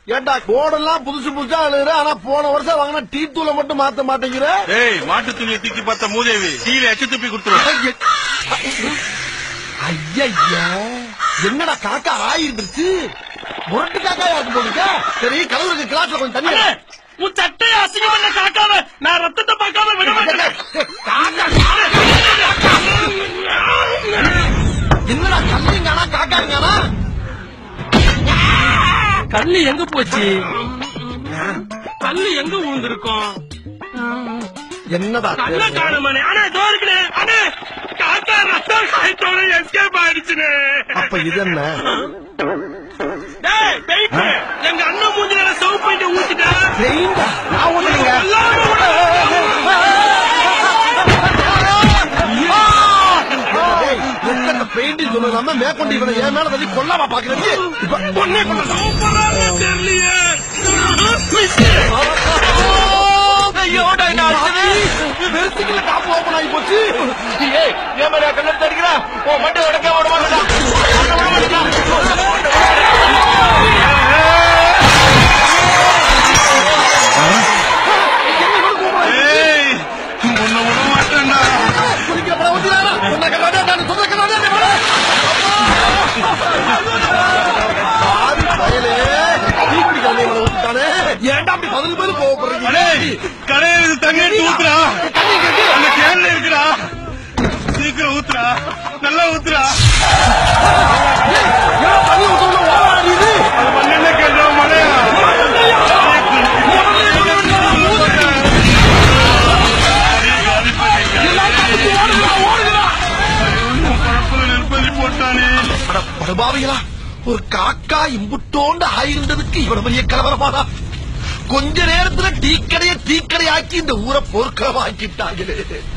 ஏண்டா கோடெல்லாம் புதுசு புதுசா அழுகுற ஆனா போன வருஷம் வாங்கின டீ தூளை மட்டும் மாத்த மாட்டேங்கிற ஏய் மாட்டு துணியை தூக்கி பார்த்த மூதேவி டீல எச்சு துப்பி கொடுத்துருவேன் ஐயா என்னடா காக்கா ஆயிருந்துச்சு முரட்டு காக்காயா இருக்கு போடுங்க சரி கலவருக்கு கிளாஸ்ல கொஞ்சம் தண்ணி வை. உன் சட்டையை அசிங்கம் பண்ண காக்காம நான் ரத்தத்தை பார்க்காம விட மாட்டேன் என்னடா கல்லிங்கானா காக்காங்கானா கல்லு எங்க போச்சு கல்லு எங்க விழுந்திருக்கும் என்னடா கல்ல காணுமானே ஆனா இதோ இருக்குனே அண்ணே காக்கா ரத்தம் காய்ச்சோட எஸ்கேப் ஆயிடுச்சுனே அப்ப இது என்ன டேய் பெயிண்ட் எங்க அண்ணன் மூஞ்சில சவு பெயிண்ட் ஊத்திட்டேன் பெயிண்டா நான் ஒண்ணுங்க எல்லாரும் பெயிண்ட் சொல்லாம மேற்கொண்டு இவனை என் மேல தள்ளி கொல்லாமா பாக்குறது இப்ப பொண்ணே கொள்ள சூப்பரா தெரியலையே வெறுத்துக்கல காப்பு ஓபன் ஆகி போச்சு ஏன் மாதிரி கண்ணு அடிக்கிறா ஓ மண்டை உடக்க விட மாட்டேன் ஏய் உன்னை விட மாட்டேன்டா குடிக்கிற படம் ஊத்தினாரா சொன்ன கண்ணாடி நான் சொன்ன கண்ணாடி பயலே டீ குடிக்காம இவனை ஊத்திட்டானே ஏன்டா அப்படி பதில் பேர் கோவப்படுறீங்க அடே கடையில தண்ணி எடுத்து ஊத்துறா அந்த கேன்ல இருக்குடா சீக்கிரம் ஊத்துறா நல்லா ஊத்துறா ஏன் தண்ணி ஊத்தணும் ஓடாடிது அது மண்ணெண்ண கேட்டா மழையா நெருப்பதி போட்டானே அட படுபாவிகளா ஒரு காக்கா இம்புட்டோண்டு ஆயிருந்ததுக்கு இவ்வளவு பெரிய கலவரமாடா கொஞ்ச நேரத்துல டீக்கடைய டீக்கடையாக்கி இந்த ஊரை போர்க்களமாக்கிட்டாங்களே